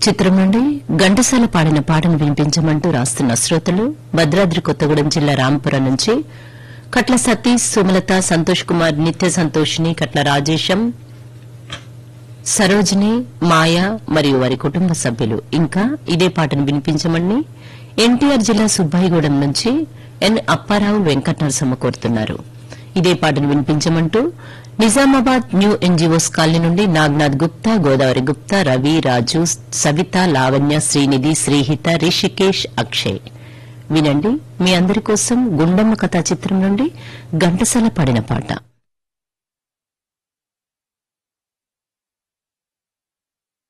చిత్రం నుండి ఘంటసాల పాడిన పాటను వినిపించమంటూ రాస్తున్న శ్రోతలు భద్రాద్రి కొత్తగూడెం జిల్లా రాంపురం నుంచి కట్ల సతీష్ సుమలత సంతోష్ కుమార్ నిత్య సంతోషిని కట్ల రాజేశం సరోజిని మాయ మరియు వారి కుటుంబ సభ్యులు ఇంకా ఇదే పాటను వినిపించమని ఎన్టీఆర్ జిల్లా సుబ్బాయిగూడెం నుంచి ఎన్ అప్పారావు వెంకట నరసమ్మ కోరుతున్నారు ఇదే పాటను వినిపించమంటూ నిజామాబాద్ న్యూ ఎన్జీఓస్ కాలనీ నుండి నాగ్నాథ్ గుప్తా గోదావరి గుప్తా రవి రాజు సవిత లావణ్య శ్రీనిధి శ్రీహిత రిషికేష్ అక్షయ్ వినండి మీ అందరి కోసం గుండమ్మ కథా చిత్రం నుండి ఘంటసాల పాడిన పాట